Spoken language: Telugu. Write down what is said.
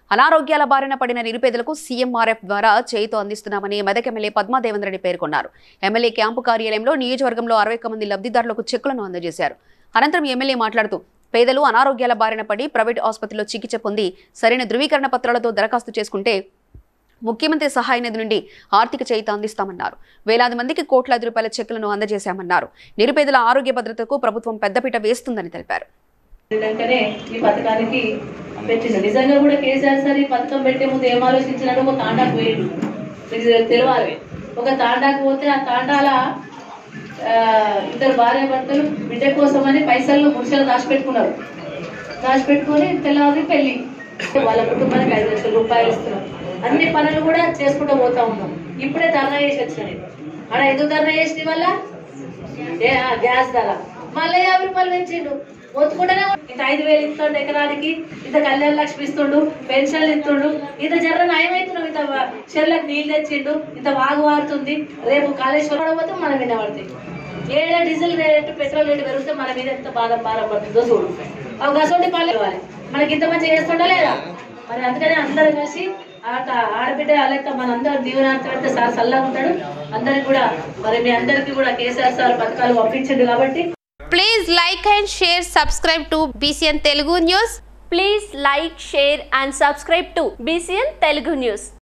అనారోగ్యాల బారిన పడిన నిరుపేదలకు సీఎంఆర్ఎఫ్ ద్వారా చేయితో అందిస్తున్నామని మెదక్ ఎమ్మెల్యే పద్మాదేవేంద్ర రెడ్డి పేర్కొన్నారు ఎమ్మెల్యే క్యాంపు కార్యాలయంలో నియోజకవర్గంలో అరవై ఒక్క మంది లబ్ధిదారులకు చెక్కులను అందజేశారు అనంతరం ఎమ్మెల్యే మాట్లాడుతూ పేదలు అనారోగ్యాల బారిన పడి ప్రైవేట్ ఆసుపత్రిలో చికిత్స పొంది సరైన ధృవీకరణ పత్రాలతో దరఖాస్తు చేసుకుంటే ముఖ్యమంత్రి సహాయ నిధి నుండి ఆర్థిక చేయిత అందిస్తామన్నారు వేలాది మందికి కోట్లాది రూపాయల చెక్కులను అందజేశామన్నారు నిరుపేదల ఆరోగ్య భద్రతకు ప్రభుత్వం పెద్దపీట వేస్తుందని తెలిపారు వెంటనే ఈ పథకానికి పెట్టిండు నిజంగా కూడా కేసీఆర్ సార్ ఈ పథకం పెట్టే ముందు ఏం ఆలోచించినాడు ఒక తాండాకు పోయిండు మీకు తెలియాలి ఒక తాండాకు పోతే ఆ తాండాల ఆ, ఇద్దరు భార్య భర్తలు బిడ్డ కోసమని పైసలు గుడిసెలు దాచిపెట్టుకున్నారు దాచిపెట్టుకొని తెల్లవారి పెళ్లి వాళ్ళ కుటుంబానికి ఐదు లక్షల రూపాయలు ఇస్తున్నారు అన్ని పనులు కూడా చేసుకుంటూ పోతా ఉన్నాం ఇప్పుడే ధర్నా చేసి వచ్చిన నేను ఆడ ఎందుకు ధర్నా చేసిన వల్ల ఏ ఆ గ్యాస్ ధర మళ్ళీ యాభై రూపాయలు పెంచిండు ఒత్తుకుంటేనే ఇంత ఐదు వేలు ఇస్తుండు ఎకరానికి ఇంత కళ్యాణ లక్ష్మి ఇస్తుండు పెన్షన్లు ఇస్తుండు ఇంత జర్ర నయమవుతున్నాం ఇంత వా- చెర్లకు నీళ్ళు తెచ్చిండు ఇంత వాగు వారుతుంది రేపు కాళేశ్వరం పోతే మనం వినబడుతుంది ఏడ డీజిల్ రేటు పెట్రోల్ రేటు పెరిగితే మన మీద ఎంత బాధ భారం పడుతుందో చూడు అవి గసోటి పాలు ఇవ్వాలి మనకి ఇంత మంచిగా చేస్తుండా లేదా మరి అందుకనే అందరం కలిసి ఆట ఆడబిడ్డ అలెక్క మన అందరం దీవెనార్థం పెడితే సార్ చల్లగా ఉంటాడు అందరికి కూడా మరి మీ అందరికి కూడా కేసీఆర్ సార్ పథకాలు పంపించండు కాబట్టి Please like and share, subscribe to BCN Telugu News. Please like, share and subscribe to BCN Telugu News.